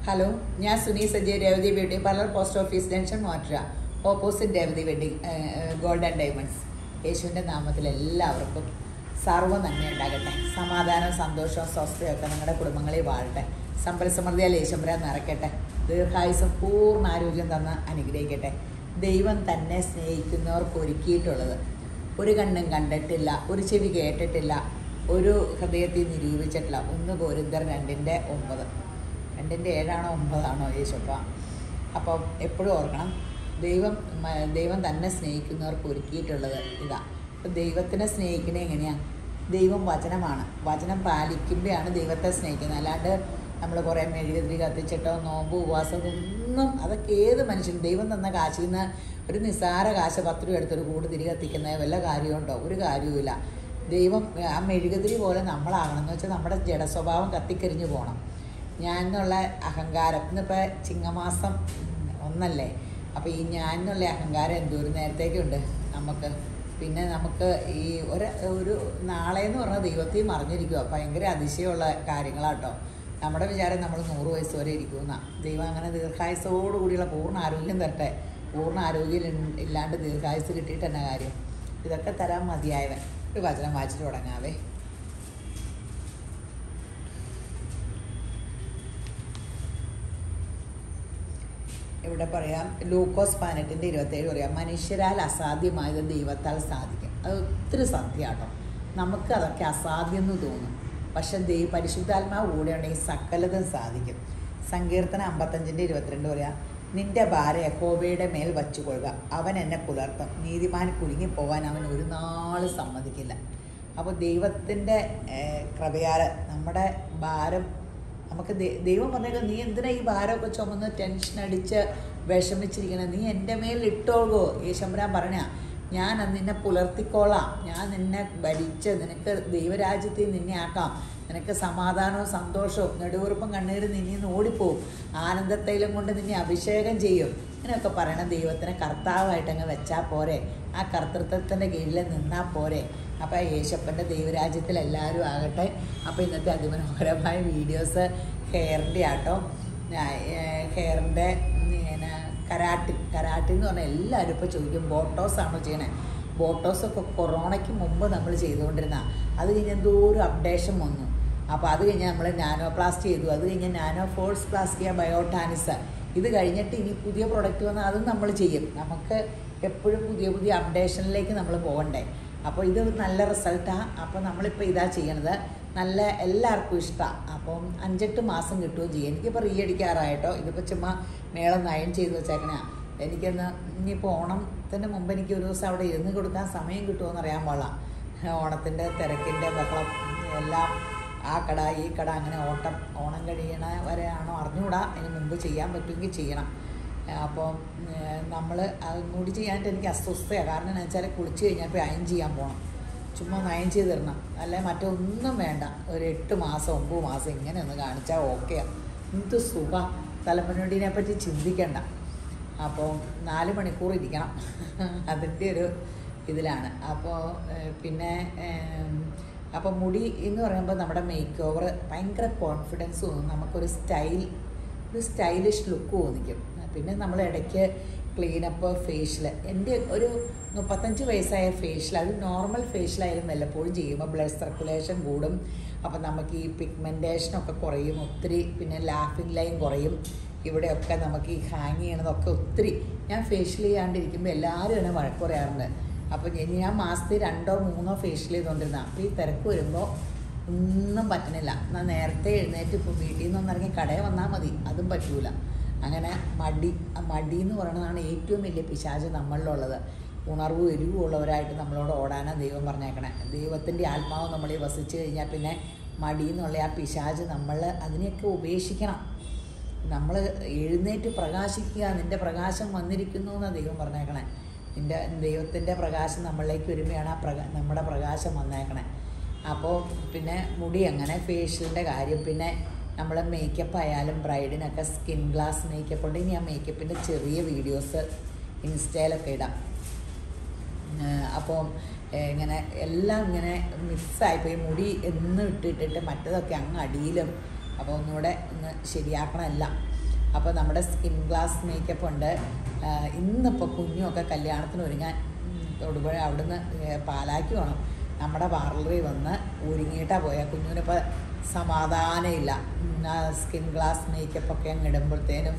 Hello ഞാൻ Suni Sajay Revathi beauty parlour post office junction മോട്ര opposite Revathi wedding golden diamonds യേശുവിൻ്റെ നാമത്തിൽ എല്ലാവർക്കും സർവ്വ നന്മ ഉണ്ടാകട്ടെ സമാധാനവും സന്തോഷവും സ്വസ്ഥയൊക്കെ നിങ്ങളുടെ കുടുംബങ്ങളിൽ വാഴട്ടെ സമ്പൽ സമൃദ്ധിയാൽ യേശുമ്പര നിറയ്ക്കട്ടെ ദീർഘായുസം പൂർണ്ണ ആരോഗ്യം തന്ന് അനുഗ്രഹിക്കട്ടെ ദൈവം തന്നെ സ്നേഹിക്കുന്നവർക്ക് ഒരുക്കിയിട്ടുള്ളത് ഒരു കണ്ണും കണ്ടിട്ടില്ല ഒരു ചെവി കേട്ടിട്ടില്ല ഒരു ഹൃദയത്തിൽ നിരൂപിച്ചിട്ടില്ല ഒന്ന് പോരിന്തർ രണ്ടിൻ്റെ ഒമ്പത് രണ്ടിൻ്റെ ഏഴാണോ ഒമ്പതാണോ യേശപ്പ അപ്പം എപ്പോഴും ഓർക്കണം ദൈവം മ- ദൈവം തന്നെ സ്നേഹിക്കുന്നവർക്ക് ഒരുക്കിയിട്ടുള്ളത് ഇതാ അപ്പം ദൈവത്തിനെ സ്നേഹിക്കുന്നത് എങ്ങനെയാണ് ദൈവം വചനമാണ് വചനം പാലിക്കുമ്പോഴാണ് ദൈവത്തെ സ്നേഹിക്കുന്നത് അല്ലാണ്ട് നമ്മൾ കുറേ മെഴുകുതിരി കത്തിച്ചിട്ടോ നോമ്പ് ഉപവാസം ഒന്നും അതൊക്കെ ഏത് മനുഷ്യനും ദൈവം തന്ന കാശിൽ നിന്ന് ഒരു നിസ്സാര കാശ് പത്ത് രൂപ എടുത്തൊരു കൂട് തിരി കത്തിക്കുന്ന വല്ല കാര്യമുണ്ടോ ഒരു കാര്യവുമില്ല ദൈവം ആ മെഴുകുതിരി പോലെ നമ്മളാകണം എന്ന് വെച്ചാൽ നമ്മുടെ ജഡസ്വഭാവം കത്തിക്കരിഞ്ഞു പോകണം ഞാൻ എന്നുള്ള അഹങ്കാരം ഇന്നിപ്പോൾ ചിങ്ങമാസം ഒന്നല്ലേ അപ്പോൾ ഈ ഞാൻ എന്നുള്ള അഹങ്കാരം എന്തോരം നേരത്തേക്കുണ്ട് നമുക്ക് പിന്നെ നമുക്ക് ഈ ഒരു ഒരു നാളെ എന്ന് പറഞ്ഞാൽ ദൈവത്തിൽ മറിഞ്ഞിരിക്കുക ഭയങ്കര അതിശയമുള്ള കാര്യങ്ങളാട്ടോ നമ്മുടെ വിചാരം നമ്മൾ നൂറ് വയസ്സ് വരെ ഇരിക്കുമെന്നാ ദൈവം അങ്ങനെ ദീർഘായുസോടു കൂടിയുള്ള പൂർണ്ണ ആരോഗ്യം തരട്ടെ പൂർണ്ണ ആരോഗ്യം ഇല്ല- ഇല്ലാണ്ട് ദീർഘായുസ് കിട്ടിയിട്ട് തന്നെ കാര്യം ഇതൊക്കെ തരാൻ മതിയായവൻ ഒരു വചനം വായിച്ചിട്ട് തുടങ്ങാവേ ഇവിടെ പറയാം ലൂക്കോസ് പതിനെട്ടിൻ്റെ ഇരുപത്തേഴ് പറയാം മനുഷ്യരാൽ അസാധ്യമായത് ദൈവത്താൽ സാധിക്കും അത് ഒത്തിരി സത്യമാട്ടോ നമുക്ക് അതൊക്കെ അസാധ്യം എന്ന് തോന്നും പക്ഷെ ദൈവ പരിശുദ്ധാത്മാവ് കൂടെ ഉണ്ടെങ്കിൽ സകലതും സാധിക്കും സങ്കീർത്തനം അമ്പത്തഞ്ചിൻ്റെ ഇരുപത്തിരണ്ട് പറയാം നിന്റെ ഭാര്യ യഹോബയുടെ മേൽ വച്ചുകൊള്ളുക അവൻ എന്നെ പുലർത്തും നീതിമാൻ കുലുങ്ങിപ്പോകാൻ അവൻ ഒരു നാളും സമ്മതിക്കില്ല അപ്പോൾ ദൈവത്തിൻ്റെ കൃപയാൽ നമ്മുടെ ഭാരം നമുക്ക് ദൈ- ദൈവം പറഞ്ഞേക്കാം നീ എന്തിനാ ഈ ഭാരമൊക്കെ ചുമന്ന് ടെൻഷൻ അടിച്ച് വിഷമിച്ചിരിക്കണം നീ എൻ്റെ മേൽ ഇട്ടോളൂ യേശമ്പരാൻ പറഞ്ഞ ഞാൻ അന്ന് നിന്നെ പുലർത്തിക്കോളാം ഞാൻ നിന്നെ ഭരിച്ച് നിനക്ക് ദൈവരാജ്യത്തിൽ നിന്നെ ആക്കാം നിനക്ക് സമാധാനവും സന്തോഷവും നെടുവീർപ്പും കണ്ണീരും നിന്നിൽ നിന്ന് ഓടിപ്പോവും ആനന്ദത്തൈലം കൊണ്ട് നിന്നെ അഭിഷേകം ചെയ്യും ഇങ്ങനെയൊക്കെ പറയണ ദൈവത്തിനെ കർത്താവായിട്ട് അങ്ങ് വെച്ചാൽ പോരെ ആ കർത്തൃത്വത്തിൻ്റെ കീഴിൽ നിന്നാൽ പോരെ അപ്പോൾ യേശപ്പൻ്റെ ദൈവരാജ്യത്തിൽ എല്ലാവരും ആകട്ടെ അപ്പോൾ ഇന്നത്തെ അതിമനോഹരമായ വീഡിയോസ് ഹെയറിൻ്റെ ആട്ടോ ഹെയറിൻ്റെ പിന്നെ കരാട്ടി കരാട്ടി എന്ന് പറഞ്ഞാൽ എല്ലാവരും ഇപ്പോൾ ചോദിക്കും ബോട്ടോസ് ആണോ ചെയ്യണേ ബോട്ടോസ് ഒക്കെ കൊറോണയ്ക്ക് മുമ്പ് നമ്മൾ ചെയ്തുകൊണ്ടിരുന്ന അത് കഴിഞ്ഞ് എന്തോ ഒരു അപ്ഡേഷൻ വന്നു അപ്പോൾ അത് കഴിഞ്ഞ് നമ്മൾ നാനോ പ്ലാസ്റ്റ് ചെയ്തു അത് കഴിഞ്ഞ് നാനോ ഫോഴ്സ് പ്ലാസ്റ്റിയ ബയോട്ടാനിസ് ഇത് കഴിഞ്ഞിട്ട് ഇനി പുതിയ പ്രൊഡക്റ്റ് വന്നാൽ അതും നമ്മൾ ചെയ്യും നമുക്ക് എപ്പോഴും പുതിയ പുതിയ അപ്ഡേഷനിലേക്ക് നമ്മൾ പോകണ്ടേ അപ്പോൾ ഇത് നല്ല റിസൾട്ടാണ് അപ്പോൾ നമ്മളിപ്പോൾ ഇതാ ചെയ്യണത് നല്ല എല്ലാവർക്കും ഇഷ്ടമാണ് അപ്പം അഞ്ചെട്ട് മാസം കിട്ടുകയും ചെയ്യും എനിക്കിപ്പോൾ റീ അടിക്കാറായിട്ടോ ഇതിപ്പോൾ ചുമ്മാ മേളം നയം ചെയ്ത് വെച്ചേക്കണേ എനിക്കൊന്ന് ഇനിയിപ്പോൾ ഓണത്തിന് മുമ്പ് എനിക്ക് ഒരു ദിവസം അവിടെ ഇരുന്ന് കൊടുക്കാൻ സമയം കിട്ടുമോ അറിയാൻ പാടില്ല ഓണത്തിൻ്റെ തിരക്കിൻ്റെ ബഹളം എല്ലാം ആ കട ഈ കട അങ്ങനെ ഓട്ടം ഓണം കഴിയണ വരെ ആണോ അറിഞ്ഞുകൂടാ അതിന് മുമ്പ് ചെയ്യാൻ പറ്റുമെങ്കിൽ ചെയ്യണം അപ്പോൾ നമ്മൾ അതും കൂടി ചെയ്യാനായിട്ട് എനിക്ക് അസ്വസ്ഥയാണ് കാരണം എന്ന് വെച്ചാൽ കുളിച്ച് കഴിഞ്ഞപ്പോൾ അയൺ ചെയ്യാൻ പോകണം ചുമ്മാ ഒന്ന് അയൺ ചെയ്ത് തരണം അല്ലെ മറ്റൊന്നും വേണ്ട ഒരു എട്ട് മാസം ഒമ്പത് മാസം ഇങ്ങനെ ഒന്ന് കാണിച്ചാൽ ഓക്കെയാണ് എന്ത് സുഖ തലമുനോടിനെ പറ്റി ചിന്തിക്കണ്ട അപ്പോൾ നാല് മണിക്കൂർ ഇരിക്കണം അതിൻ്റെ ഒരു ഇതിലാണ് അപ്പോൾ പിന്നെ അപ്പോൾ മുടി എന്ന് പറയുമ്പോൾ നമ്മുടെ മേക്ക് ഓവർ ഭയങ്കര കോൺഫിഡൻസ് തോന്നും നമുക്കൊരു സ്റ്റൈൽ ഒരു സ്റ്റൈലിഷ് ലുക്ക് തോന്നിക്കും പിന്നെ നമ്മൾ ഇടയ്ക്ക് ക്ലീനപ്പ് ഫേഷ്യൽ എൻ്റെ ഒരു മുപ്പത്തഞ്ച് വയസ്സായ ഫേഷ്യൽ അത് നോർമൽ ഫേഷ്യലായാലും വല്ലപ്പോഴും ചെയ്യുമ്പോൾ ബ്ലഡ് സർക്കുലേഷൻ കൂടും അപ്പം നമുക്ക് ഈ പിഗ്മെൻറ്റേഷനൊക്കെ കുറയും ഒത്തിരി പിന്നെ ലാഫിംഗ് ലൈൻ കുറയും ഇവിടെയൊക്കെ നമുക്ക് ഈ ഹാങ് ചെയ്യണതൊക്കെ ഒത്തിരി ഞാൻ ഫേഷ്യൽ ചെയ്യാണ്ടിരിക്കുമ്പോൾ എല്ലാവരും എന്നെ വഴക്ക് പറയാറുണ്ട് അപ്പോൾ ഇനി ഞാൻ മാസത്തിൽ രണ്ടോ മൂന്നോ ഫേഷ്യൽ ചെയ്തുകൊണ്ടിരുന്ന അപ്പോൾ ഈ തിരക്ക് വരുമ്പോൾ ഒന്നും പറ്റണില്ല എന്നാൽ നേരത്തെ എഴുന്നേറ്റ് ഇപ്പോൾ വീട്ടിൽ നിന്നൊന്ന് ഇറങ്ങി കടയിൽ വന്നാൽ മതി അതും പറ്റൂല അങ്ങനെ മടി ആ മടി എന്ന് പറയുന്നതാണ് ഏറ്റവും വലിയ പിശാച് നമ്മളിലുള്ളത് ഉണർവും എരിവും ഉള്ളവരായിട്ട് നമ്മളോട് ഓടാനാണ് ദൈവം പറഞ്ഞേക്കണേ ദൈവത്തിൻ്റെ ആത്മാവ് നമ്മളിൽ വസിച്ച് കഴിഞ്ഞാൽ പിന്നെ മടി എന്നുള്ള ആ പിശാച് നമ്മൾ അതിനെയൊക്കെ ഉപേക്ഷിക്കണം നമ്മൾ എഴുന്നേറ്റ് പ്രകാശിക്കുക നിൻ്റെ പ്രകാശം വന്നിരിക്കുന്നു എന്നാണ് ദൈവം പറഞ്ഞേക്കണേ നിൻ്റെ ദൈവത്തിൻ്റെ പ്രകാശം നമ്മളിലേക്ക് വരുമ്പോഴാണ് ആ പ്രകാ നമ്മുടെ പ്രകാശം വന്നേക്കണേ അപ്പോൾ പിന്നെ മുടി അങ്ങനെ ഫേഷ്യലിൻ്റെ കാര്യം പിന്നെ നമ്മൾ മേക്കപ്പ് ആയാലും ബ്രൈഡിനൊക്കെ സ്കിൻ ഗ്ലാസ് മേക്കപ്പ് ഉണ്ട് ഇനി ആ മേക്കപ്പിൻ്റെ ചെറിയ വീഡിയോസ് ഇൻസ്റ്റയിലൊക്കെ ഇടാം അപ്പോൾ ഇങ്ങനെ എല്ലാം ഇങ്ങനെ മിക്സായിപ്പോയി മുടി എന്നും ഇട്ടിട്ടിട്ട് മറ്റതൊക്കെ അങ്ങ് അടിയിലും അപ്പോൾ ഒന്നുകൂടെ ഒന്ന് ശരിയാക്കണം എല്ലാം അപ്പോൾ നമ്മുടെ സ്കിൻ ഗ്ലാസ് മേക്കപ്പ് ഉണ്ട് ആ, ഇന്നിപ്പോൾ കുഞ്ഞുമൊക്കെ കല്യാണത്തിന് ഒരുങ്ങാൻ ഉം, തൊടുപുഴ അവിടുന്ന് ഏ, പാലാക്കി വേണം നമ്മുടെ പാർലറിൽ വന്ന് ഒരുങ്ങിയിട്ടാണ് പോയാൽ കുഞ്ഞിനിപ്പോൾ സമാധാനമില്ല ഉം, ആ സ്കിൻ ഗ്ലാസ് മേക്കപ്പൊക്കെ അങ്ങ് ഇടുമ്പോഴത്തേനും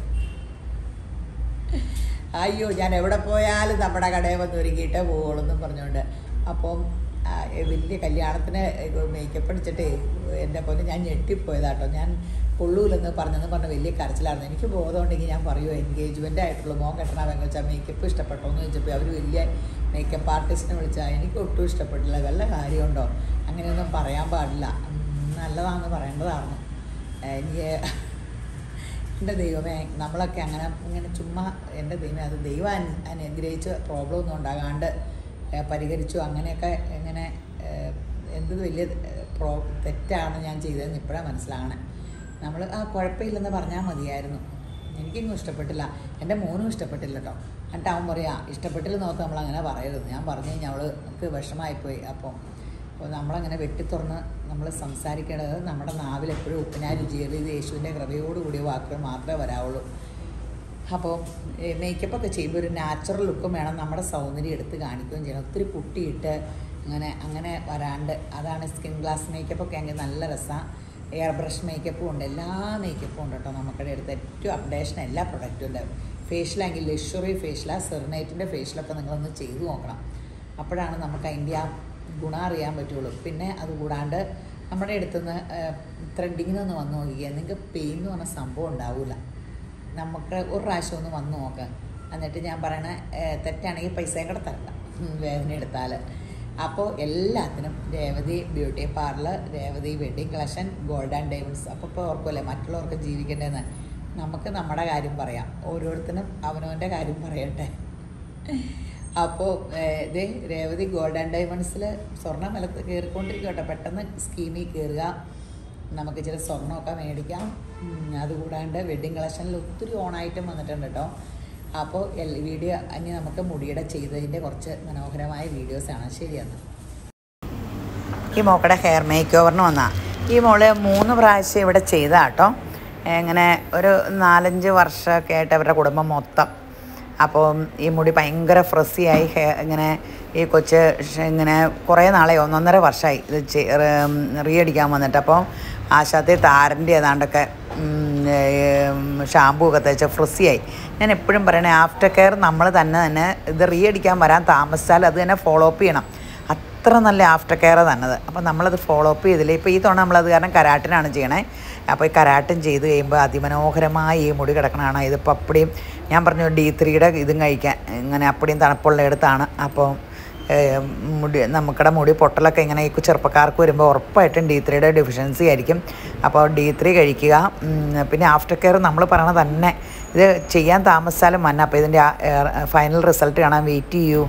അയ്യോ ഞാൻ എവിടെ പോയാലും നമ്മുടെ കടയിൽ വന്ന് ഒരുങ്ങിയിട്ടേ പോവുള്ളൂ എന്നും പറഞ്ഞുകൊണ്ട് അപ്പം ആ, വലിയ കല്യാണത്തിന് മേക്കപ്പ് അടിച്ചിട്ട് എൻ്റെ പോലെ ഞാൻ ഞെട്ടിപ്പോയതാട്ടോ ഞാൻ കൊള്ളൂലെന്ന് പറഞ്ഞെന്ന് പറഞ്ഞ വലിയ കരച്ചിലായിരുന്നു എനിക്ക് ബോധമുണ്ടെങ്കിൽ ഞാൻ പറയുമോ എൻഗേജ്മെൻ്റ് ആയിട്ടുള്ള മോൻ കെട്ടണമെന്ന് വെച്ചാൽ മേക്കപ്പ് ഇഷ്ടപ്പെട്ടോ എന്ന് ചോദിച്ചപ്പോൾ അവർ വലിയ മേക്കപ്പ് ആർട്ടിസ്റ്റിനെ വിളിച്ചാൽ എനിക്ക് ഒട്ടും ഇഷ്ടപ്പെട്ടില്ല വല്ല കാര്യമുണ്ടോ അങ്ങനെയൊന്നും പറയാൻ പാടില്ല ഉം, നല്ലതാണെന്ന് പറയേണ്ടതാണ് എനിക്ക് എൻ്റെ ദൈവമേ നമ്മളൊക്കെ അങ്ങനെ ഇങ്ങനെ ചുമ്മാ എൻ്റെ ദൈവമേ അത് ദൈവം അനു- അനുഗ്രഹിച്ച് പ്രോബ്ലം ഒന്നും ഉണ്ടാകാണ്ട് ഏ, പരിഹരിച്ചു അങ്ങനെയൊക്കെ ഇങ്ങനെ ഏ, എന്ത് വലിയ ഏ, പ്രോ തെറ്റാണ് ഞാൻ ചെയ്തതെന്ന് ഇപ്പോഴാണ് മനസ്സിലാകണേ നമ്മൾ ആ കുഴപ്പമില്ലെന്ന് പറഞ്ഞാൽ മതിയായിരുന്നു എനിക്കൊന്നും ഇഷ്ടപ്പെട്ടില്ല എൻ്റെ മോനും ഇഷ്ടപ്പെട്ടില്ല കേട്ടോ എന്നിട്ട് അവൻ പറയാ ഇഷ്ടപ്പെട്ടില്ല നോക്ക് നമ്മൾ അങ്ങനെ പറയരുത് ഞാൻ പറഞ്ഞു കഴിഞ്ഞാൽ അവൾ നമുക്ക് വിഷമമായിപ്പോയി അപ്പോൾ അപ്പോൾ നമ്മളങ്ങനെ വെട്ടിത്തുറന്ന് നമ്മൾ സംസാരിക്കേണ്ടത് നമ്മുടെ നാവിൽ എപ്പോഴും ഉപ്പിനാ രുചിയേറിയത് യേശുവിൻ്റെ കൃപയോടുകൂടിയ വാക്കുകൾ മാത്രമേ വരാവുള്ളൂ അപ്പോൾ മേക്കപ്പൊക്കെ ചെയ്യുമ്പോൾ ഒരു നാച്ചുറൽ ലുക്കും വേണം നമ്മുടെ സൗന്ദര്യം എടുത്ത് കാണിക്കുകയും ചെയ്യണം ഒത്തിരി പുട്ടിയിട്ട് അങ്ങനെ അങ്ങനെ വരാണ്ട് അതാണ് സ്കിൻ ഗ്ലാസ് മേക്കപ്പൊക്കെ ആണെങ്കിൽ നല്ല രസമാണ് എയർ ബ്രഷ് മേക്കപ്പും ഉണ്ട് എല്ലാ മേക്കപ്പും ഉണ്ട് കേട്ടോ നമുക്കിടെ അടുത്ത് ഏറ്റവും അപ്ഡേഷൻ എല്ലാ പ്രൊഡക്റ്റും ഉണ്ട് ഫേഷ്യലാണെങ്കിൽ ലക്ഷറി ഫേഷ്യലാണ് സെറിനൈറ്റിൻ്റെ ഫേഷ്യലൊക്കെ നിങ്ങളൊന്ന് ചെയ്തു നോക്കണം അപ്പോഴാണ് നമുക്ക് അതിൻ്റെ ആ ഗുണം അറിയാൻ പറ്റുള്ളൂ പിന്നെ അതുകൂടാണ്ട് നമ്മുടെ അടുത്തുനിന്ന് ത്രെഡിങ്ങിന് ഒന്ന് വന്ന് നോക്കിക്കുക നിങ്ങൾക്ക് പെയിൻ എന്ന് പറഞ്ഞ സംഭവം ഉണ്ടാവില്ല നമുക്ക് ഒരു പ്രാവശ്യം ഒന്ന് വന്ന് നോക്ക് എന്നിട്ട് ഞാൻ പറയണ ഏഹ്, തെറ്റാണെങ്കിൽ പൈസയും കൂടെ തരണ്ട ഉം, വേദന എടുത്താൽ അപ്പോൾ എല്ലാത്തിനും Revathi beauty parlour Revathi wedding collection gold and diamonds അപ്പോൾ ഇപ്പോൾ ഓർക്കുമല്ലേ മറ്റുള്ളവർക്ക് ജീവിക്കേണ്ടതെന്ന് നമുക്ക് നമ്മുടെ കാര്യം പറയാം ഓരോരുത്തരും അവനവൻ്റെ കാര്യം പറയട്ടെ അപ്പോൾ ഇത് രേവതി ഗോൾഡ് ആൻഡ് ഡയമണ്ട്സിൽ സ്വർണ്ണം വില കയറിക്കൊണ്ടിരിക്കട്ടെ പെട്ടെന്ന് സ്കീമിൽ കയറുക നമുക്ക് ഇച്ചിരി സ്വർണ്ണമൊക്കെ മേടിക്കാം ഉം, അതുകൂടാണ്ട് വെഡ്ഡിങ് കളക്ഷനിൽ ഒത്തിരി ഓണായിട്ടും വന്നിട്ടുണ്ട് കേട്ടോ അപ്പോൾ എൽ- വീഡിയോ ഇനി നമുക്ക് മുടിയുടെ ചെയ്തതിൻ്റെ കുറച്ച് മനോഹരമായ വീഡിയോസാണ് ശരിയെന്ന് ഈ മോക്കടെ ഹെയർ മേക്ക് ഓവറിന് വന്നാ ഈ മോള് മൂന്ന് പ്രാവശ്യം ഇവിടെ ചെയ്താ കേട്ടോ ഇങ്ങനെ ഒരു നാലഞ്ച് വർഷമൊക്കെ ആയിട്ട് അവരുടെ കുടുംബം മൊത്തം അപ്പോൾ ഈ മുടി ഭയങ്കര ഫ്രസ്സിയായി ഹെ ഇങ്ങനെ ഈ കൊച്ച് ഷ- ഇങ്ങനെ കുറേ നാളെ ഒന്നൊന്നര വർഷമായി ഇത് റീഅടിക്കാൻ വന്നിട്ട് അപ്പോൾ ആശാത്തെ താരൻ്റെ ഏതാണ്ടൊക്കെ ഷാമ്പൂ ഒക്കെ തേച്ച് ഫ്രസ്സിയായി ഞാൻ എപ്പോഴും പറയണേ ആഫ്റ്റർ കെയർ നമ്മൾ തന്നെ തന്നെ ഇത് റീഅടിക്കാൻ വരാൻ താമസിച്ചാൽ അത് തന്നെ ഫോളോ അപ്പ് ചെയ്യണം അത്ര നല്ല ആഫ്റ്റർ കെയർ തന്നത് അപ്പോൾ നമ്മളത് ഫോളോ അപ്പ് ചെയ്തില്ല ഇപ്പോൾ ഈ തവണ നമ്മളത് കാരണം കരാട്ടിനാണ് ചെയ്യണേ അപ്പോൾ ഈ കരാട്ടൻ ചെയ്ത് കഴിയുമ്പോൾ അതിമനോഹരമായി ഈ മുടി കിടക്കണതാണ് ഇതിപ്പോൾ അപ്പടിയും ഞാൻ പറഞ്ഞു ഡി ത്രീയുടെ ഇതും കഴിക്കാൻ ഇങ്ങനെ അപ്പടിയും തണുപ്പുള്ള ഇടത്താണ് അപ്പോൾ ഏഹ്, മുടി നമുക്കിടെ മുടി പൊട്ടലൊക്കെ ഇങ്ങനെ ഈ ചെറുപ്പക്കാർക്ക് വരുമ്പോൾ ഉറപ്പായിട്ടും ഡി ത്രീയുടെ ഡെഫിഷ്യൻസി ആയിരിക്കും അപ്പോൾ ഡി ത്രീ കഴിക്കുക ഉം, പിന്നെ ആഫ്റ്റർ കെയർ നമ്മൾ പറയണത് തന്നെ ഇത് ചെയ്യാൻ താമസിച്ചാലും മന്ന അപ്പോൾ ഇതിൻ്റെ ഫൈനൽ റിസൾട്ട് കാണാൻ വെയിറ്റ് ചെയ്യൂ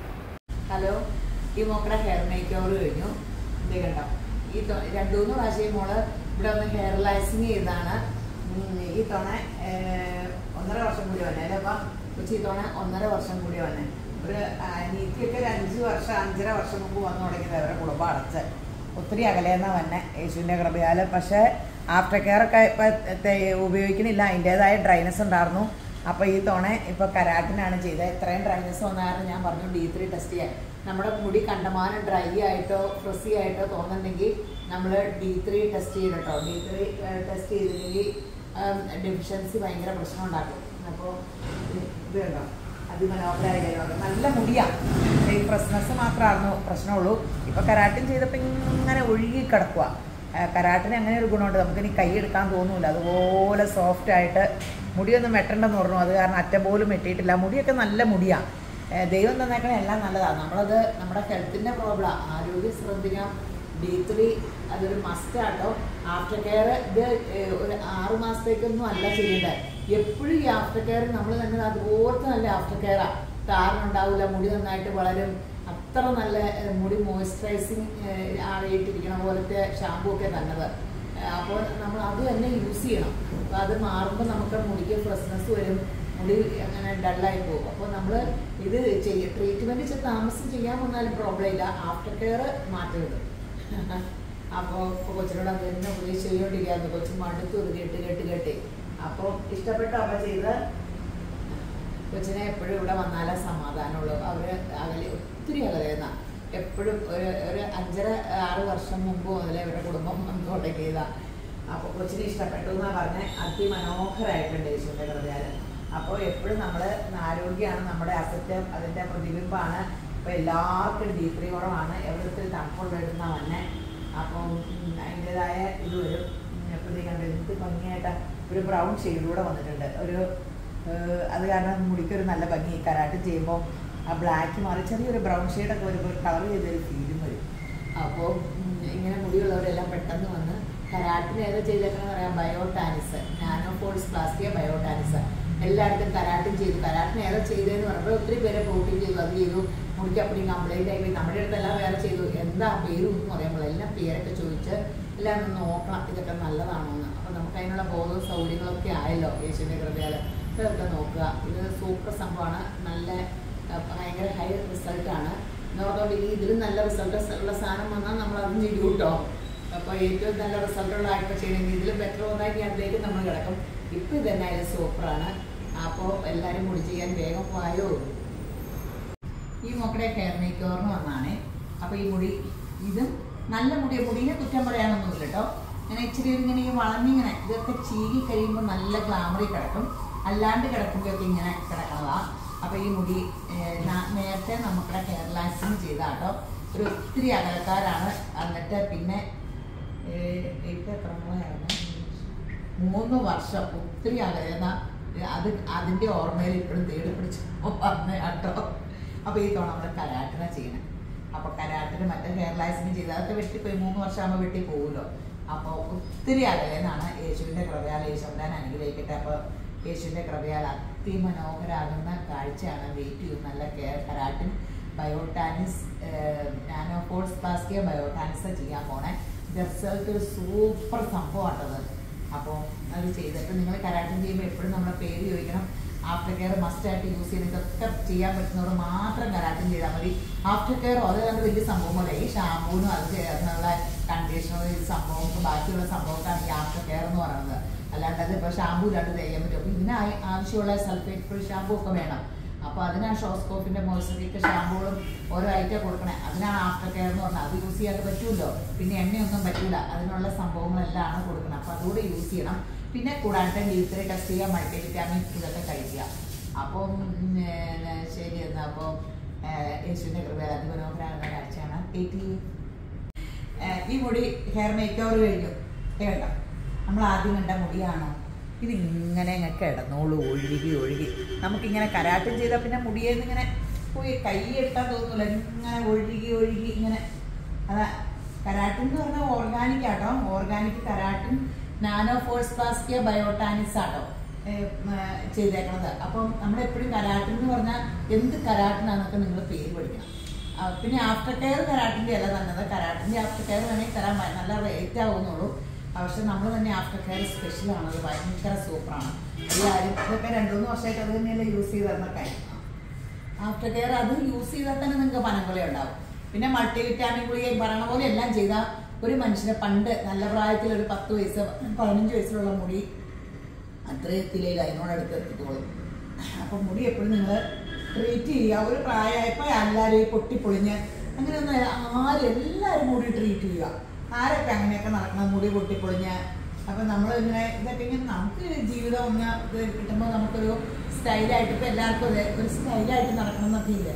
ഹലോ ഈ മോക്കടെ ഹെയർ മേക്ക് ഓവർ കഴിഞ്ഞു ഇത് കണ്ടോ ഈ തൊ- രണ്ടു മൂന്ന് പ്രാവശ്യം ഈ മോള് ഇവിടെ ഒന്ന് ഹെയർ ലൈസിങ് ചെയ്താണ് ഉം, ഈ തവണ ഏഹ്, ഒന്നര വർഷം കൂടി വന്നെ അല്ലേ അപ്പം കൊച്ചി ഈ തവണ ഒന്നര വർഷം കൂടി വന്നെ ഒരു നീത്തിയൊക്കെ ഒരു അഞ്ച് വർഷം അഞ്ചര വർഷം മുമ്പ് വന്നു തുടങ്ങിയത് അവരുടെ കുടുംബം അടച്ച് ഒത്തിരി അകലേന്നാ വന്നെ യേശുവിൻ്റെ കൃപയാൽ പക്ഷേ ആഫ്റ്റർ കെയർ ഒക്കെ ഇപ്പം ഉപയോഗിക്കണില്ല അതിൻ്റേതായ ഡ്രൈനസ് ഉണ്ടായിരുന്നു അപ്പോൾ ഈ തവണ ഇപ്പോൾ കരാട്ടിനാണ് ചെയ്തത് ഇത്രയും ഡ്രൈനസ് വന്നായിരുന്നു ഞാൻ പറഞ്ഞു ഡി ത്രീ ടെസ്റ്റ് ചെയ്യാൻ നമ്മുടെ മുടി കണ്ടമാനം ഡ്രൈ ആയിട്ടോ ഫ്രസി ആയിട്ടോ തോന്നുന്നുണ്ടെങ്കിൽ നമ്മൾ ഡി ത്രീ ടെസ്റ്റ് ചെയ്തിട്ടോ ഡി ത്രീ ടെസ്റ്റ് ചെയ്തില്ലെങ്കിൽ ഡെഫിഷ്യൻസി ഭയങ്കര പ്രശ്നം ഉണ്ടാക്കും അപ്പോൾ ഇത് കണ്ടോ അതിമനോഹരമായ കാര്യമാണ് നല്ല മുടിയാണ് ഈ ഫ്രഷ്നെസ് മാത്രമായിരുന്നു പ്രശ്നമുള്ളൂ ഇപ്പോൾ കരാട്ടിൻ ചെയ്തപ്പോൾ ഇങ്ങനെ ഒഴുകി കിടക്കുക കരാട്ടിന് അങ്ങനെ ഒരു ഗുണമുണ്ട് നമുക്കിനി കൈ എടുക്കാൻ തോന്നൂല അതുപോലെ സോഫ്റ്റ് ആയിട്ട് മുടിയൊന്നും വെട്ടണ്ടെന്ന് പറഞ്ഞു അത് കാരണം അറ്റം പോലും വെട്ടിയിട്ടില്ല മുടിയൊക്കെ നല്ല മുടിയാണ് ദൈവം തന്നേക്കണ എല്ലാം നല്ലതാണ് നമ്മളത് നമ്മുടെ ഹെൽത്തിൻ്റെ പ്രോബ്ലം ആരോഗ്യം ശ്രദ്ധിക്കണം ഡി ത്രീ അതൊരു മസ്റ്റ് ആട്ടോ ആഫ്റ്റർ കെയർ ഇത് ഏഹ്, ഒരു ആറ് മാസത്തേക്കൊന്നും അല്ല ചെയ്യേണ്ടത് എപ്പോഴും ഈ ആഫ്റ്റർ കെയർ നമ്മൾ തന്നെ അതുപോലത്തെ നല്ല ആഫ്റ്റർ കെയറാണ് താരനുണ്ടാവില്ല മുടി നന്നായിട്ട് വളരും അത്ര നല്ല ഏഹ്, മുടി മോയ്സ്ചറൈസിങ് ആയിട്ടിരിക്കണ പോലത്തെ ഷാമ്പൂ ഒക്കെ തന്നത് അപ്പോൾ നമ്മൾ അത് തന്നെ യൂസ് ചെയ്യണം അപ്പോൾ അത് മാറുമ്പോൾ നമുക്ക് മുടിക്ക് ഫ്രഷ്നെസ് വരും മുടി അങ്ങനെ ഡള്ളായി പോകും അപ്പോൾ നമ്മൾ ഇത് ചെയ്യ ട്രീറ്റ്മെൻറ്റ് ചെയ്ത് താമസം ചെയ്യാൻ വന്നാലും പ്രോബ്ലം ഇല്ല ആഫ്റ്റർ കെയർ മാറ്റരുത് അപ്പോൾ കൊച്ചിനോട് അത് തന്നെ ഉപദേശിച്ച് ചെയ്തുകൊണ്ടിരിക്കുകയായിരുന്നു കൊച്ചു മടുത്തു ഇത് കേട്ട് കേട്ട് കേട്ട് അപ്പോൾ ഇഷ്ടപ്പെട്ട അമ്മ ചെയ്ത് കൊച്ചിനെ എപ്പോഴും ഇവിടെ വന്നാലേ സമാധാനമുള്ളൂ അവര് അകലെ ഒത്തിരി അകലെയെന്നാ എപ്പോഴും ഒരു ഒരു അഞ്ചര ആറ് വർഷം മുമ്പ് മുതലേ ഇവരുടെ കുടുംബം വന്ന് തുടങ്ങിയതാ അപ്പോൾ കൊച്ചിനെ ഇഷ്ടപ്പെട്ടു എന്നാ പറഞ്ഞ അതിമനോഹരമായിട്ടുണ്ട് യേശുവിൻ്റെ കൃപയാല് അപ്പോൾ എപ്പോഴും നമ്മൾ ആരോഗ്യമാണ് നമ്മുടെ അസറ്റ് അതിൻ്റെ പ്രതിബിംബമാണ് അപ്പോൾ എല്ലാവർക്കും ഡി ത്രീ കുറവാണ് എവിടത്തിൽ തണുപ്പുള്ള ഇടുന്ന വന്നെ അപ്പം ഉം, അതിൻ്റെതായ ഇത് വരും പ്രതികണ്ട് എന്ത് ഭംഗിയായിട്ട് ഒരു ബ്രൗൺ ഷെയ്ഡൂടെ വന്നിട്ടുണ്ട് ഒരു ഏഹ്, അത് കാരണം മുടിക്കൊരു നല്ല ഭംഗി കരാട്ട് ചെയ്യുമ്പോൾ ആ ബ്ലാക്ക് മാറി ചെറിയൊരു ബ്രൗൺ ഷെയ്ഡൊക്കെ വരുമ്പോൾ ഒരു കളർ ചെയ്തൊരു ഫീലും വരും അപ്പോൾ ഇങ്ങനെ മുടിയുള്ളവരെല്ലാം പെട്ടെന്ന് വന്ന് കരാട്ടിന് ഏതാ ചെയ്തേക്കണെന്ന് പറയാം ബയോടാനിസ് നാനോ ഫോൾസ് പ്ലാസ്റ്റിയ ബയോടാനിസ് എല്ലായിടത്തും കരാട്ടും ചെയ്തു കരാട്ടിന് ഏതാ ചെയ്തതെന്ന് പറഞ്ഞപ്പോൾ ഒത്തിരി പേരെ പ്രോട്ടീൻ ചെയ്തു അത് ചെയ്തു മുടിക്ക് അപ്പടി കംപ്ലൈൻ്റ് ആയി പോയി നമ്മുടെ അടുത്തെല്ലാം വേറെ ചെയ്തു എന്താ പേര് എന്ന് പറയുമ്പോൾ എല്ലാം പേരൊക്കെ ചോദിച്ച് എല്ലാം ഒന്ന് നോക്കണം ഇതൊക്കെ നല്ലതാണോ എന്ന് അപ്പോൾ നമുക്ക് അതിനുള്ള ബോധവും സൗകര്യങ്ങളൊക്കെ ആയല്ലോ യേശുവിൻ്റെ കൃപയാൽ ഇതൊക്കെ നോക്കുക ഇത് സൂപ്പർ സംഭവമാണ് നല്ല ആ, ഭയങ്കര ഹൈ റിസൾട്ടാണ് നോർത്തോണ്ട് ഇനി ഇതിലും നല്ല റിസൾട്ട് ഉള്ള സാധനം വന്നാൽ നമ്മൾ അതും ചെയ്യും കേട്ടോ അപ്പോൾ ഏറ്റവും നല്ല റിസൾട്ടുള്ള ആയിട്ട് ചെയ്യണമെങ്കിൽ ഇതിലും ബെറ്റർ ഒന്നായിട്ട് അതിലേക്ക് നമ്മൾ കിടക്കും ഇപ്പം ഇതെന്നായാലും സൂപ്പറാണ് അപ്പോൾ എല്ലാവരും മുടി ചെയ്യാൻ വേഗം പോയോ ഈ മോക്കടെ ഹെയർ മേക്കോറിന് വന്നാണ് അപ്പോൾ ഈ മുടി ഇതും നല്ല മുടി മുടിനെ കുറ്റം പറയാനൊന്നുമില്ല കേട്ടോ ഇങ്ങനെ ഇച്ചിരി ഇങ്ങനെ ഈ വളഞ്ഞിങ്ങനെ ഇതൊക്കെ ചീകി കഴിയുമ്പോൾ നല്ല ഗ്ലാമറിൽ കിടക്കും അല്ലാണ്ട് കിടക്കുമ്പോഴൊക്കെ ഇങ്ങനെ കിടക്കണതാ അപ്പോൾ ഈ മുടി ഏർ, നാ- നേരത്തെ നമുക്കിടെ ഹെയർ ലാക്സിങ് ചെയ്താട്ടോ ഒരു ഒത്തിരി അകലക്കാരാണ് എന്നിട്ട് പിന്നെ ഇപ്പം എത്ര നാളായിരുന്നു മൂന്ന് വർഷം ഒത്തിരി അകലുന്ന അത് അതിൻ്റെ ഓർമ്മയിൽ ഇപ്പോഴും തേടി പിടിച്ച് വന്ന കേട്ടോ അപ്പോൾ ഈ തവണ നമ്മൾ കരാട്ടിനെ ചെയ്യണം അപ്പോൾ കരാട്ടിന് മറ്റേ ഹെയർ ലൈസിന് ചെയ്ത് അതൊക്കെ വെട്ടിപ്പോയി മൂന്ന് വർഷമാകുമ്പോൾ വെട്ടി പോകുമല്ലോ അപ്പോൾ ഒത്തിരി അകലെന്നാണ് യേശുവിൻ്റെ കൃപയാൽ യേശുവിനെ അനുഗ്രഹിക്കട്ടെ അപ്പോൾ യേശുവിൻ്റെ കൃപയാൽ അതിമനോഹരാകുന്ന കാഴ്ചയാണ് വെയിറ്റ് ചെയ്യും നല്ല കെയർ കരാട്ടിൻ ബയോട്ടാനിസ് നാനോഫോൾസ് പ്ലാസ്റ്റിയ ബയോട്ടാനിസ് ചെയ്യാൻ പോണേ റിസൾട്ട് ഒരു സൂപ്പർ സംഭവമാണത് അപ്പോൾ അത് ചെയ്തിട്ട് നിങ്ങൾ കരാട്ടം ചെയ്യുമ്പോൾ എപ്പോഴും നമ്മുടെ പേര് ചോദിക്കണം ആഫ്റ്റർ കെയർ മസ്റ്റായിട്ട് യൂസ് ചെയ്യുന്ന ഇതൊക്കെ ചെയ്യാൻ പറ്റുന്നവർ മാത്രം കരാട്ടം ചെയ്താൽ മതി ആഫ്റ്റർ കെയർ അത് കണ്ട് വലിയ സംഭവം പോലെ ഈ ഷാമ്പൂനും അത് ചേർന്നുള്ള കണ്ടീഷണർ ഈ സംഭവം ബാക്കിയുള്ള സംഭവമൊക്കെയാണ് ഈ ആഫ്റ്റർ കെയർ എന്ന് പറയുന്നത് അല്ലാണ്ട് അത് ഇപ്പോൾ ഷാമ്പൂ ഇല്ലാണ്ട് തേക്കാൻ പറ്റും അപ്പോൾ ഇതിന് ആയി- ആവശ്യമുള്ള സൾഫേറ്റ് ഫ്രീ ഷാമ്പൂ ഒക്കെ വേണം അപ്പോൾ അതിനാണ് ഷോസ്കോപ്പിന്റെ മോയ്സ്ചറൈസർ ഷാമ്പൂകളും ഓരോ ഐറ്റം കൊടുക്കണേ അതിനാണ് ആഫ്റ്റർ കെയർ എന്ന് പറഞ്ഞാൽ അത് യൂസ് ചെയ്യാൻ പറ്റുമല്ലോ പിന്നെ എണ്ണയൊന്നും പറ്റൂല അതിനുള്ള സംഭവങ്ങളെല്ലാം ആണ് കൊടുക്കണം അപ്പോൾ അതുകൂടെ യൂസ് ചെയ്യണം പിന്നെ കൂടാണ്ട് ഡീത്രി ടെസ്റ്റ് ചെയ്യുക മൾട്ടി വിറ്റാമിൻ ഇതൊക്കെ കഴിക്കുക അപ്പം ഉം, ഏ, ശരി എന്നാൽ അപ്പോൾ യേശുവിൻ്റെ കൃപ അതിമനോഹരമായ കാഴ്ചയാണ് കേട്ടി ഈ മുടി ഹെയർ മേക്ക് ഓവർ കഴിഞ്ഞു കേട്ട നമ്മൾ ആദ്യം കണ്ട മുടിയാണോ ഇത് ഇങ്ങനെ അങ്ങ് കിടന്നോളൂ ഒഴുകി ഒഴുകി നമുക്കിങ്ങനെ കരാട്ടം ചെയ്താൽ പിന്നെ മുടിയേന്ന് ഇങ്ങനെ പോയി കൈ എടുക്കാൻ തോന്നില്ല ഇങ്ങനെ ഒഴുകി ഒഴുകി ഇങ്ങനെ അതാ കരാട്ടിൻ എന്ന് പറഞ്ഞാൽ ഓർഗാനിക് ആട്ടോ organic keratin nano force plastia botanics ആട്ടോ ഏഹ്, ഉം, ഏഹ്, ചെയ്തേക്കണത് അപ്പം നമ്മളെപ്പോഴും കരാട്ടിൻ എന്ന് പറഞ്ഞാൽ എന്ത് കരാട്ടിനാന്നൊക്കെ നിങ്ങൾ പേര് പഠിക്കണം ആ, പിന്നെ ആഫ്റ്റർ കെയർ കരാട്ടിൻ്റെ അല്ല തന്നത് കരാട്ടിൻ്റെ ആഫ്റ്റർ കെയർ വേണമെങ്കിൽ തരാൻ ഭയ- നല്ല റേറ്റ് ആവുന്നുള്ളൂ പക്ഷെ നമ്മൾ തന്നെ ആഫ്റ്റർ കെയർ സ്പെഷ്യലാണ് അത് ഭയങ്കര സൂപ്പറാണ് എല്ലാവരും ഇതൊക്കെ രണ്ടു മൂന്ന് വർഷമായിട്ട് അത് തന്നെയല്ലേ യൂസ് ചെയ്ത് തരുന്ന കാര്യം ആഫ്റ്റർ കെയർ അത് യൂസ് ചെയ്താൽ തന്നെ നിങ്ങൾക്ക് പനങ്കുല ഉണ്ടാവും പിന്നെ മൾട്ടി വിറ്റാമിൻ ഗുളികയും പറയണ പോലെ എല്ലാം ചെയ്താൽ ഒരു മനുഷ്യനെ പണ്ട് നല്ല പ്രായത്തിൽ ഒരു പത്ത് വയസ്സ് പതിനഞ്ച് വയസ്സിലുള്ള മുടി അത്ര എത്തിയില്ല അതിനോടടുത്ത് എത്തിക്കോളും അപ്പം മുടി എപ്പോഴും നിങ്ങൾ ട്രീറ്റ് ചെയ്യുക ഒരു പ്രായമായപ്പോൾ എല്ലാവരും ഈ പൊട്ടിപ്പൊളിഞ്ഞ് അങ്ങനെയൊന്നും ആരും എല്ലാവരും മുടി ട്രീറ്റ് ചെയ്യുക ആരൊക്കെ അങ്ങനെയൊക്കെ നടക്കണം മുടി പൊട്ടിപ്പൊളിഞ്ഞ് അപ്പം നമ്മൾ ഇങ്ങനെ ഇതൊക്കെ ഇങ്ങനെ നമുക്ക് ജീവിതം ഒന്ന് ഇത് കിട്ടുമ്പോൾ നമുക്കൊരു സ്റ്റൈലായിട്ട് ഇപ്പം എല്ലാവർക്കും അതെ ഒരു സ്റ്റൈലായിട്ട് നടക്കണം എന്നൊക്കെ ഇല്ലേ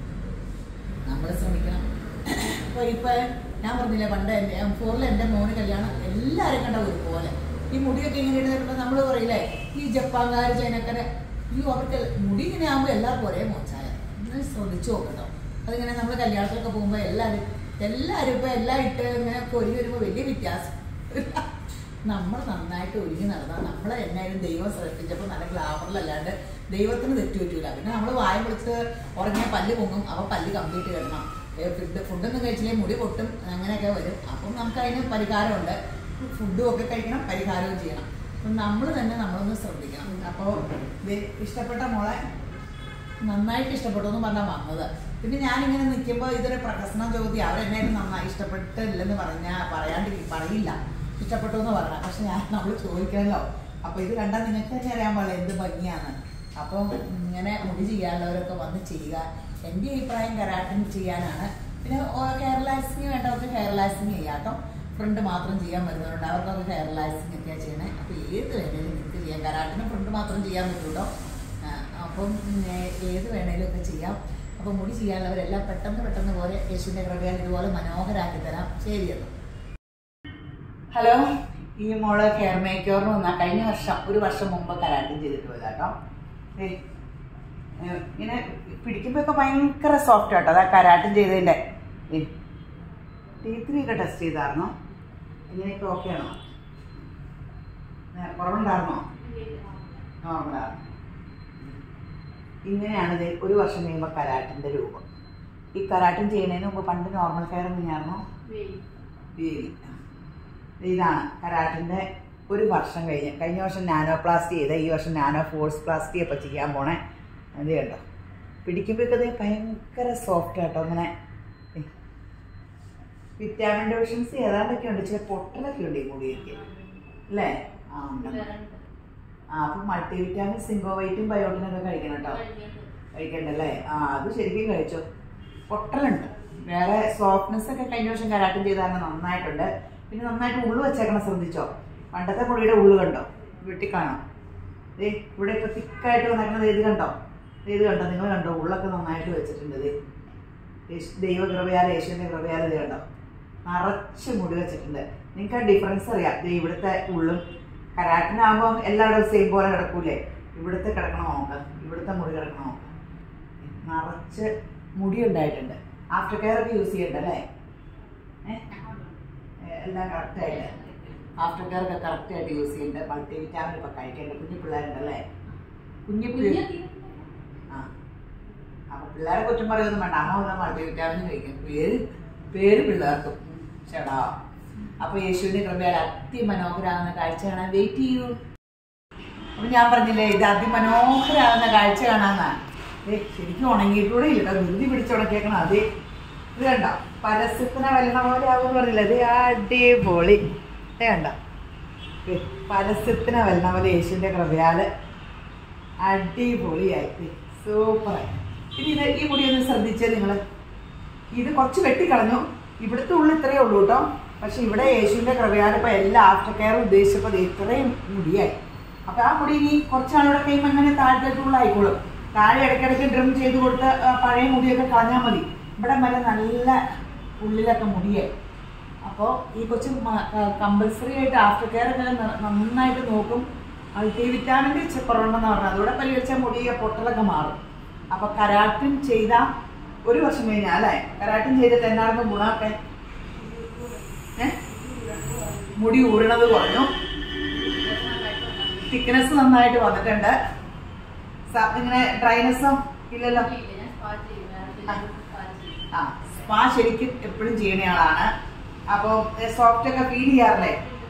നമ്മൾ ശ്രമിക്കണം അപ്പോൾ ഇപ്പം ഞാൻ പറഞ്ഞില്ലേ പണ്ട് എൻ്റെ എം ഫോറിൽ എൻ്റെ മോന് കല്യാണം എല്ലാവരും കണ്ട ഒരുപോലെ ഈ മുടിയൊക്കെ ഇങ്ങനെ ഇടുന്നപ്പോൾ നമ്മൾ പറയില്ലേ ഈ ജപ്പാൻകാർ ചൈനക്കാർ അയ്യോ അവർക്ക് മുടി ഇങ്ങനെ ആകുമ്പോൾ എല്ലാവർക്കും ഒരേ മോച്ചായ നിങ്ങൾ ശ്രദ്ധിച്ചു നോക്കട്ടോ അതിങ്ങനെ നമ്മൾ കല്യാണത്തിലൊക്കെ പോകുമ്പോൾ എല്ലാവരും എല്ലാവരും ഇപ്പോൾ എല്ലാം ഇട്ട് ഇങ്ങനെ കൊരി വരുമ്പോൾ വലിയ വ്യത്യാസം നമ്മൾ നന്നായിട്ട് ഒരുങ്ങി നടന്നാൽ നമ്മളെ എന്നായാലും ദൈവം ശ്രദ്ധിച്ചപ്പോൾ നല്ല ഗ്ലാമറിലല്ലാണ്ട് ദൈവത്തിന് തെറ്റു പറ്റൂല പിന്നെ നമ്മൾ വായ വിളിച്ച് ഉറങ്ങിയ പല്ല് പൊങ്ങും അവ പല്ല് കംപ്ലീറ്റ് കിടണം ഫുഡ് ഫുഡൊന്നും കഴിച്ചില്ലേ മുടി പൊട്ടും അങ്ങനെയൊക്കെ വരും അപ്പം നമുക്ക് അതിന് പരിഹാരമുണ്ട് ഫുഡും ഒക്കെ കഴിക്കണം പരിഹാരവും ചെയ്യണം അപ്പം നമ്മൾ തന്നെ നമ്മളൊന്ന് ശ്രദ്ധിക്കണം അപ്പോൾ ഇഷ്ടപ്പെട്ട മോളെ നന്നായിട്ട് ഇഷ്ടപ്പെട്ടു എന്ന് പറഞ്ഞാൽ വന്നത് പിന്നെ ഞാനിങ്ങനെ നിൽക്കുമ്പോൾ ഇതൊരു പ്രഹസനം ചോദ്യം അവരെന്നെ നന്നായി ഇഷ്ടപ്പെട്ടില്ലെന്ന് പറഞ്ഞാൽ പറയാണ്ട് പറയില്ല ഇഷ്ടപ്പെട്ടു എന്ന് പറഞ്ഞാൽ പക്ഷെ ഞാൻ നമ്മൾ ചോദിക്കണല്ലോ അപ്പോൾ ഇത് കണ്ടാൽ നിങ്ങൾക്ക് തന്നെ അറിയാൻ പാടില്ല എന്ത് ഭംഗിയാണ് അപ്പം ഇങ്ങനെ മുടി ചെയ്യാനുള്ളവരൊക്കെ വന്ന് ചെയ്യുക എൻ്റെ അഭിപ്രായം കരാട്ടൻ ചെയ്യാനാണ് പിന്നെ ഹെയർ ലാസിങ് വേണ്ടവർക്ക് ഹെയർ ലാസിങ് ചെയ്യാം കേട്ടോ ഫ്രണ്ട് മാത്രം ചെയ്യാൻ പറ്റുന്നവരുണ്ട് അവർക്കൊക്കെ ഹെയർ ലാസിങ് ഒക്കെയാണ് ചെയ്യണേ അപ്പോൾ ഏത് വേണേലും നിങ്ങൾക്ക് ചെയ്യാം കരാട്ടിന് ഫ്രണ്ട് മാത്രം ചെയ്യാൻ പറ്റുള്ളൂ ആ, അപ്പം ഉം, ഏ- ഏത് വേണേലും ഒക്കെ ചെയ്യാം അപ്പോൾ മുടി ചെയ്യാനുള്ളവരെല്ലാം പെട്ടെന്ന് പെട്ടെന്ന് പോലെ യേശുവിൻ്റെ കൃപയാൽ ഇതുപോലെ മനോഹരാക്കി തരാം ശരി എന്ന് ഹലോ ഈ മോള് ഹെയർ മേക്കോറിന് വന്നാൽ കഴിഞ്ഞ വർഷം ഒരു വർഷം മുമ്പ് കരാട്ടം ചെയ്തിട്ട് പോയതാ കേട്ടോ ദേ, ഏ, ഇങ്ങനെ പിടിക്കുമ്പോഴൊക്കെ ഭയങ്കര സോഫ്റ്റ് ആട്ടോ അതാ കരാട്ടം ചെയ്തതിൻ്റെ ടി ത്രീ ഒക്കെ ടെസ്റ്റ് ചെയ്തായിരുന്നോ ഇങ്ങനെയൊക്കെ ഓക്കെ ആണോ ഏ, കുറവുണ്ടായിരുന്നോ നോർമലാണ് ഇങ്ങനെയാണ് ഇത് ഒരു വർഷം കഴിയുമ്പോൾ കരാട്ടിൻ്റെ രൂപം ഈ കരാട്ടം ചെയ്യുന്നതിന് മുമ്പ് പണ്ട് നോർമൽ ഹെയർ എങ്ങനെയായിരുന്നോ വേവി ഇതാണ് കരാട്ടിൻ്റെ ഒരു വർഷം കഴിഞ്ഞ് കഴിഞ്ഞ വർഷം നാനോ പ്ലാസ്റ്റി ചെയ്ത ഈ വർഷം നാനോ ഫോഴ്സ് പ്ലാസ്റ്റി ഒക്കെ ചെയ്യാൻ പോണേ അത് കണ്ടോ പിടിക്കുമ്പോഴേക്കത് ഭയങ്കര സോഫ്റ്റ് ആട്ടോ അങ്ങനെ വിറ്റാമിൻ ഡെഫിഷ്യൻസി ഏതാണ്ടൊക്കെ ഉണ്ട് ചില പൊട്ടലൊക്കെ ഉണ്ട് ഈ മുടിയൊക്കെ അല്ലേ ആ ഉണ്ട് ആ അപ്പം മൾട്ടി വിറ്റാമിൻ സിങ്കോവൈറ്റും ബയോട്ടിനൊക്കെ കഴിക്കണം കേട്ടോ കഴിക്കണ്ടല്ലേ ആ അത് ശരിക്കും കഴിച്ചോ പൊട്ടലുണ്ട് വേറെ സോഫ്റ്റ്നെസ് ഒക്കെ കഴിഞ്ഞ വർഷം കരാട്ടം ചെയ്താൽ നന്നായിട്ടുണ്ട് പിന്നെ നന്നായിട്ട് ഉള്ളു വെച്ചേക്കണം ശ്രദ്ധിച്ചോ പണ്ടത്തെ മുടിയുടെ ഉള്ളു കണ്ടോ വെട്ടിക്കാണോ ദേ ഇവിടെ ഇപ്പൊ തിക്കായിട്ട് വന്നേക്കുന്നത് ഇത് കണ്ടോ ദേ ഇത് കണ്ടോ നിങ്ങൾ കണ്ടോ ഉള്ളൊക്കെ നന്നായിട്ട് വെച്ചിട്ടുണ്ട് ദേ യേശു- ദൈവകൃപയാൽ യേശുവിന്റെ കൃപയാൽ ഇത് കണ്ടോ നിറച്ച് മുടി വെച്ചിട്ടുണ്ട് നിങ്ങൾക്ക് ആ ഡിഫറൻസ് അറിയാം ദേ ഇവിടുത്തെ ഉള്ളും കരാട്ടിനാകുമ്പോൾ എല്ലായിടവും സെയിം പോലെ കിടക്കൂലേ ഇവിടുത്തെ കിടക്കണം നോക്കാം ഇവിടുത്തെ മുടി കിടക്കണം നോക്കാം നിറച്ച് മുടി ഉണ്ടായിട്ടുണ്ട് ആഫ്റ്റർ കെയർ ഒക്കെ യൂസ് ചെയ്യണ്ടല്ലേ ഏഹ് എല്ലാം കറക്റ്റായിട്ട് ആഫ്റ്റർ കെയർ ഒക്കെ കറക്റ്റായിട്ട് യൂസ് ചെയ്യുന്നുണ്ട് മൾട്ടി വിറ്റാമിൻ ഇപ്പം കഴിക്കേണ്ട കുഞ്ഞു പിള്ളേരുണ്ടല്ലേ കുഞ്ഞു പിള്ളേർ ആ അപ്പൊ പിള്ളേരെ കുറ്റം പറയുമൊന്നും വേണ്ട അമ്മ വന്നാൽ മൾട്ടി വിറ്റാമിൻ കഴിക്കും പേര് പേര് പിള്ളേർക്കും ചേടാ അപ്പൊ യേശുവിന്റെ കൃപയാൽ അതിമനോഹരാകുന്ന കാഴ്ച കാണാൻ വെയിറ്റ് ചെയ്യൂ അപ്പൊ ഞാൻ പറഞ്ഞില്ലേ ഇത് അതിമനോഹരാകുന്ന കാഴ്ച കാണാന്നാ ഏ ശരിക്കും ഉണങ്ങിയിട്ടൂടെ ഇല്ല ധൃതി പിടിച്ചുണക്കിയേക്കണം അതെ ഇത് കണ്ടോ പരസ്യത്തിനെ വല്ലണ പോലെ ആവുമെന്ന് പറഞ്ഞില്ല ഇത് അടിപൊളി ഇത് കണ്ടോ ദേ, പരസ്യത്തിനെ വല്ലണ പോലെ യേശുവിന്റെ കൃപയാല് അടിപൊളിയായി സൂപ്പറായി ഇനി ഇത് ഈ മുടി ഒന്ന് ശ്രദ്ധിച്ചേ നിങ്ങൾ ഇത് കുറച്ച് വെട്ടിക്കളഞ്ഞു ഇവിടുത്തെ ഉള്ളിൽ ഇത്രയേ ഉള്ളൂ കേട്ടോ പക്ഷെ ഇവിടെ യേശുവിന്റെ കൃപയാൽ ഇപ്പൊ എല്ലാ ആഫ്റ്റർ കെയർ ഉദ്ദേശിച്ചപ്പോൾ ദേ ഇത്രയും മുടിയായി അപ്പൊ ആ മുടി ഇനി കുറച്ചാളൂടെ കഴിയുമ്പോൾ അങ്ങനെ താഴത്തേക്കുള്ളായിക്കോളും താഴെ ഇടയ്ക്കിടയ്ക്ക് ഡ്രിം ചെയ്ത് കൊടുത്ത് ആ പഴയ മുടിയൊക്കെ കളഞ്ഞാൽ മതി ഇവിടെ വരെ നല്ല ഉള്ളിലൊക്കെ മുടിയായി അപ്പോൾ ഈ കൊച്ചു കമ്പൽസറി ആയിട്ട് ആഫ്റ്റർ കെയർ ഒക്കെ ന- നന്നായിട്ട് നോക്കും മൾട്ടി വിറ്റാമിൻ്റെ കുറവുണ്ടെന്ന് പറഞ്ഞാൽ അതോടെ പരിഹരിച്ചാൽ മുടിയെ പൊട്ടലൊക്കെ മാറും അപ്പോൾ കരാട്ടിൻ ചെയ്ത ഒരു വർഷം കഴിഞ്ഞാൽ അല്ലേ കരാട്ടിൻ ചെയ്തിട്ട് എന്നായിരുന്നു ഗുണമൊക്കെ ഏ? മുടി ഊരണത് കുറഞ്ഞു തിക്നെസ് നന്നായിട്ട് വന്നിട്ടുണ്ട് സ- ഇങ്ങനെ ഡ്രൈനെസ്സും ഇല്ലല്ലോ ആ സ്പാ ശരിക്കും എപ്പോഴും ചെയ്യുന്ന ആളാണ് അപ്പോൾ സോഫ്റ്റ് ഒക്കെ ഫീൽ ചെയ്യാറില്ലേ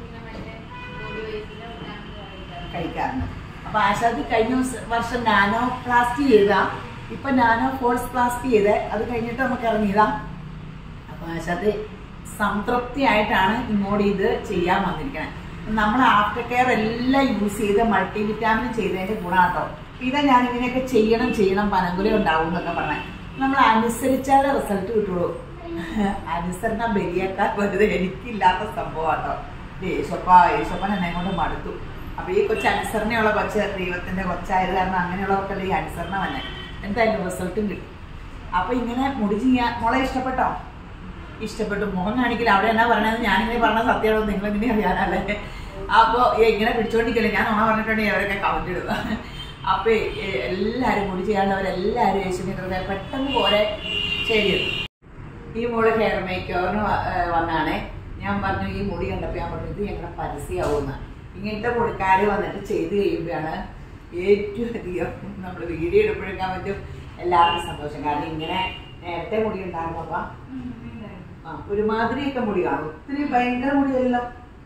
കഴിക്കാറുണ്ട് അപ്പൊ ആശാദി കഴിഞ്ഞ ദിവസം വർഷം നാനോ പ്ലാസ്റ്റി ചെയ്താ ഇപ്പൊ നാനോ ഫോഴ്സ് പ്ലാസ്റ്റി ചെയ്ത് അത് കഴിഞ്ഞിട്ട് നമുക്ക് ഇറങ്ങിയതാ അപ്പൊ ആശാദി സംതൃപ്തിയായിട്ടാണ് ഇങ്ങോട്ട് ഇത് ചെയ്യാൻ വന്നിരിക്കുന്നത് നമ്മൾ ആഫ്റ്റർ കെയർ എല്ലാം യൂസ് ചെയ്ത് മൾട്ടി വിറ്റാമിൻ ചെയ്തതിന്റെ ഗുണാട്ടോ ഇതാ ഞാൻ ഇങ്ങനെയൊക്കെ ചെയ്യണം ചെയ്യണം പനങ്കുല ഉണ്ടാവും എന്നൊക്കെ പറഞ്ഞേ നമ്മൾ അനുസരിച്ചാലേ റിസൾട്ട് കിട്ടുള്ളൂ അനുസരണ ബലിയേക്കാൾ വെറുതെ എനിക്കില്ലാത്ത സംഭവമാട്ടോ യേശപ്പ യേശപ്പൻ എന്നെ കൊണ്ട് മടുത്തു അപ്പൊ ഈ കൊച്ചു അനുസരണയുള്ള കൊച്ച് ദൈവത്തിന്റെ കൊച്ചായത് കാരണം അങ്ങനെയുള്ളവർക്കല്ല ഈ അനുസരണ തന്നെ എന്തായാലും റിസൾട്ടും കിട്ടും അപ്പൊ ഇങ്ങനെ മുടി ചെയ്യാൻ മോളെ ഇഷ്ടപ്പെട്ടോ ഇഷ്ടപ്പെട്ടു മുഖം കാണിക്കില്ല അവിടെ എന്നാ പറയണത് ഞാനിങ്ങനെ പറഞ്ഞ സത്യമാണോ നിങ്ങൾ ഇങ്ങനെ അറിയാനല്ലേ അപ്പൊ ഇങ്ങനെ പിടിച്ചോണ്ടിരിക്കില്ല ഞാൻ ഓണ പറഞ്ഞിട്ടുണ്ടെങ്കിൽ അവരൊക്കെ കമന്റ് ഇടുക അപ്പൊ ഏ- എല്ലാരും മുടി ചെയ്യാനുള്ളവരെല്ലാരും യേശുവിനെ കൃപ പെട്ടെന്ന് പോലെ ശരി ഈ മോള് ഹെയർ മേക്കോറിന് വന്നാണേ ഞാൻ പറഞ്ഞു ഈ മുടി കണ്ടപ്പോൾ ഞാൻ പറഞ്ഞു ഇത് ഞങ്ങളുടെ പരസ്യമാവുന്ന ഇങ്ങനത്തെ മുടിക്കാര് വന്നിട്ട് ചെയ്ത് കഴിയുമ്പോഴാണ് ഏറ്റവും അധികം നമ്മൾ വീഡിയോ എടുപ്പോഴേക്കാൻ പറ്റും എല്ലാവർക്കും സന്തോഷം കാരണം ഇങ്ങനെ നേരത്തെ മുടി ഉണ്ടായിരുന്നപ്പ ആ ഒരുമാതിരിയൊക്കെ മുടി കാണും ഒത്തിരി ഭയങ്കര മുടിയല്ലോ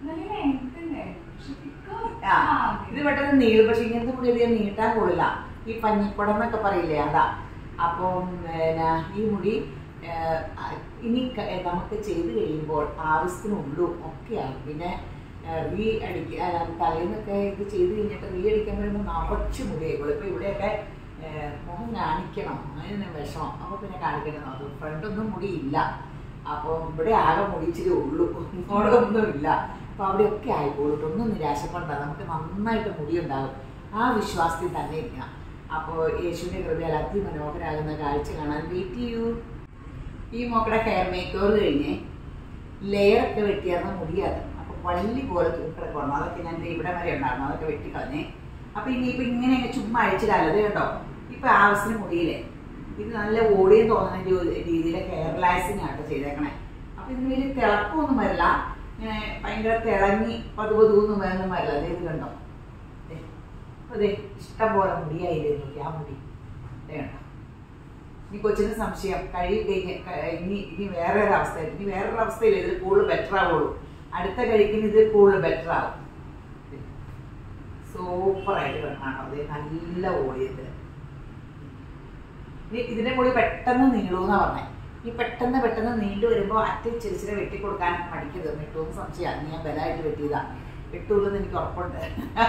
ആ ഇത് പെട്ടെന്ന് നീളും പക്ഷെ ഇങ്ങനത്തെ മുടി അധികം നീട്ടാൻ കൊള്ളില്ല ഈ പഞ്ഞിക്കുടം എന്നൊക്കെ പറയില്ലേ അതാ അപ്പം പിന്നെ ഈ മുടി ഏഹ്, ഇനി ക- നമുക്ക് ചെയ്ത് കഴിയുമ്പോൾ ആവശ്യത്തിന് ഉള്ളും ഒക്കെയാകും പിന്നെ റീ അടിക്കുക തലേന്നൊക്കെ ഇത് ചെയ്ത് കഴിഞ്ഞിട്ട് റീ അടിക്കാൻ വരുമ്പോൾ നിറച്ച് മുടിയായിക്കോളും ഇപ്പൊ ഇവിടെയൊക്കെ ഏഹ്, മുഖം കാണിക്കണം അതിന് വിഷമം അപ്പൊ പിന്നെ കാണിക്കണം അത് ഫ്രണ്ടൊന്നും മുടിയില്ല അപ്പോൾ ഇവിടെ ആകെ മുടിച്ചിട്ടേ ഉള്ളൂ ഇങ്ങോട്ട് ഒന്നുമില്ല അപ്പൊ അവിടെയൊക്കെ ആയിക്കോളും ട്ടോ. ഒന്നും നിരാശപ്പെടണ്ട നമുക്ക് നന്നായിട്ട് മുടി ഉണ്ടാകും ആ വിശ്വാസത്തിൽ തന്നെ ഇരിക്കണം അപ്പോൾ യേശുവിന്റെ കൃപയാൽ അതിമനോഹരാകുന്ന കാഴ്ച കാണാൻ വെയിറ്റ് ചെയ്യൂ ഈ മോക്കടെ ഹെയർ മേക്ക് ഓവർ കഴിഞ്ഞ് ലെയർ ഒക്കെ വെട്ടിയാർന്ന മുടിയാണ് അപ്പൊ വള്ളി പോലെ തൂക്കിടക്കണം അതൊക്കെ ഞാൻ ദേ ഇവിടെ വരെ ഉണ്ടായിരുന്നു അതൊക്കെ വെട്ടിക്കളഞ്ഞേ അപ്പൊ ഇനിയിപ്പൊ ഇങ്ങനെ അങ്ങ് ചുമ്മാ അഴിച്ചിടാലോ അത് കണ്ടോ ഇപ്പൊ ആവശ്യത്തിന് മുടിയില്ലേ ഇത് നല്ല ഓടിയും തോന്നുന്ന ഒരു രീതിയിൽ ഹെയർ ലാസിങ് ആട്ടോ ചെയ്തേക്കണേ അപ്പൊ ഇതിന് വലിയ തിളക്കമൊന്നും വരില്ല ഇങ്ങനെ ഭയങ്കര തിളങ്ങി പതുപതൂന്നും വേറൊന്നും വരില്ല അതേ ഇത് കണ്ടോ ദേ. അപ്പൊ ദേ ഇഷ്ടം പോലെ മുടിയായില്ലേ നോക്കി ആ മുടി ദേ കണ്ടോ ഇനി കൊച്ചിന് സംശയം കഴി കഴിഞ്ഞ് ക- ഇനി ഇനി വേറെ ഒരു അവസ്ഥ ഇനി വേറൊരു അവസ്ഥയില്ല ഇതിൽ കൂടുതൽ ബെറ്റർ ആവുള്ളൂ അടുത്ത കഴിക്കുന്ന ഇത് കൂടുതൽ ബെറ്റർ ആവും സൂപ്പർ ആയിട്ട് കാണാം അത് നല്ല ഓടിയത് ഇനി ഇതിന്റെ കൂടി പെട്ടെന്ന് നീളൂന്നാ പറഞ്ഞേ ഈ പെട്ടെന്ന് പെട്ടെന്ന് നീണ്ടു വരുമ്പോ അറ്റം ചെറിച്ചിരി വെട്ടിക്കൊടുക്കാൻ മടിക്കരുത് വെട്ടൂന്ന് സംശയമാണ് ഞാൻ ബലമായിട്ട് വെട്ടിയതാ വെട്ടൂലെന്ന് എനിക്ക് ഉറപ്പുണ്ട്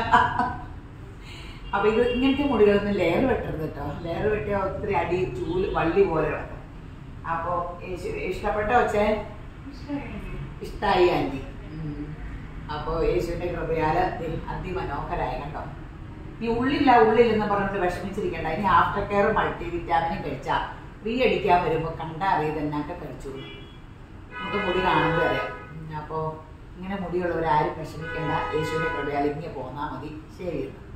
അപ്പൊ ഇത് ഇങ്ങനത്തെ മുടികളൊന്നും ലെയർ വെട്ടരുത് കേട്ടോ ലെയർ വെട്ടിയ ഒത്തിരി അടി ചൂല് വള്ളി പോലെ കിടക്കും അപ്പൊ യേശു- ഇഷ്ടപ്പെട്ടോ വെച്ചേ ഇഷ്ടായി ആന്റി അപ്പൊ യേശുവിന്റെ കൃപയാല് ദേ അതിമനോഹരായി കണ്ടോ നീ ഉള്ളില്ല ഉള്ളില്ലെന്ന് പറഞ്ഞിട്ട് വിഷമിച്ചിരിക്കണ്ട ഇനി ആഫ്റ്റർ കെയർ മൾട്ടി വിറ്റാമിനും കഴിച്ചാ ഫ്രീ അടിക്കാൻ വരുമ്പോ കണ്ടാ അറിയത് എന്നൊക്കെ കഴിച്ചു നമുക്ക് മുടി കാണുമ്പോൾ അറിയാം ഉം, അപ്പൊ ഇങ്ങനെ മുടിയുള്ളവരാരും വിഷമിക്കേണ്ട യേശുവിന്റെ കൃപയാൽ ഇങ്ങനെ പോന്നാ മതി ശരി